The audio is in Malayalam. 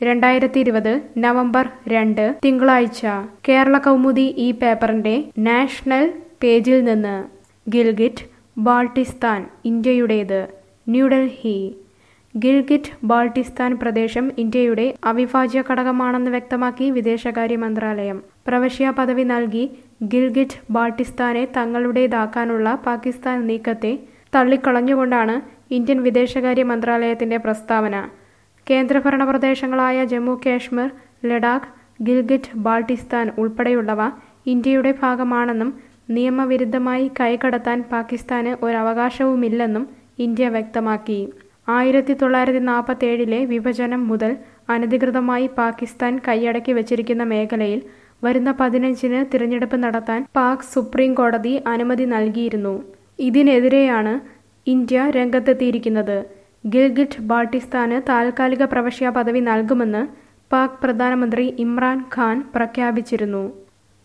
രണ്ടായിരത്തി ഇരുപത് നവംബർ രണ്ട് തിങ്കളാഴ്ച കേരള കൗമുദി ഈ പേപ്പറിന്റെ നാഷണൽ പേജിൽ നിന്ന് ഗിൽഗിറ്റ് ബാൾട്ടിസ്ഥാൻ ഇന്ത്യയുടേത് ന്യൂഡൽഹി ഗിൽഗിറ്റ് ബാൾട്ടിസ്ഥാൻ പ്രദേശം ഇന്ത്യയുടെ അവിഭാജ്യ ഘടകമാണെന്ന് വ്യക്തമാക്കി വിദേശകാര്യ മന്ത്രാലയം പ്രവശ്യ പദവി നൽകി ഗിൽഗിറ്റ് ബാൾട്ടിസ്ഥാനെ തങ്ങളുടേതാക്കാനുള്ള പാകിസ്ഥാൻ നീക്കത്തെ തള്ളിക്കളഞ്ഞുകൊണ്ടാണ് ഇന്ത്യൻ വിദേശകാര്യ മന്ത്രാലയത്തിന്റെ പ്രസ്താവന കേന്ദ്രഭരണ പ്രദേശങ്ങളായ ജമ്മു കാശ്മീർ ലഡാക്ക് ഗിൽഗിറ്റ് ബാൾട്ടിസ്ഥാൻ ഉൾപ്പെടെയുള്ളവ ഇന്ത്യയുടെ ഭാഗമാണെന്നും നിയമവിരുദ്ധമായി കൈകടത്താൻ പാകിസ്ഥാന് ഒരവകാശവുമില്ലെന്നും ഇന്ത്യ വ്യക്തമാക്കി ആയിരത്തി തൊള്ളായിരത്തി നാൽപ്പത്തി ഏഴിലെ വിഭജനം മുതൽ അനധികൃതമായി പാകിസ്ഥാൻ കൈയടക്കി വച്ചിരിക്കുന്ന മേഖലയിൽ വരുന്ന പതിനഞ്ചിന് തിരഞ്ഞെടുപ്പ് നടത്താൻ പാക് സുപ്രീം കോടതി അനുമതി നൽകിയിരുന്നു ഇതിനെതിരെയാണ് ഇന്ത്യ രംഗത്തെത്തിയിരിക്കുന്നത് ഗിൽഗിറ്റ് ബാൾട്ടിസ്ഥാന് താൽക്കാലിക പ്രവശ്യ പദവി നൽകുമെന്ന് പാക് പ്രധാനമന്ത്രി ഇമ്രാൻ ഖാൻ പ്രഖ്യാപിച്ചിരുന്നു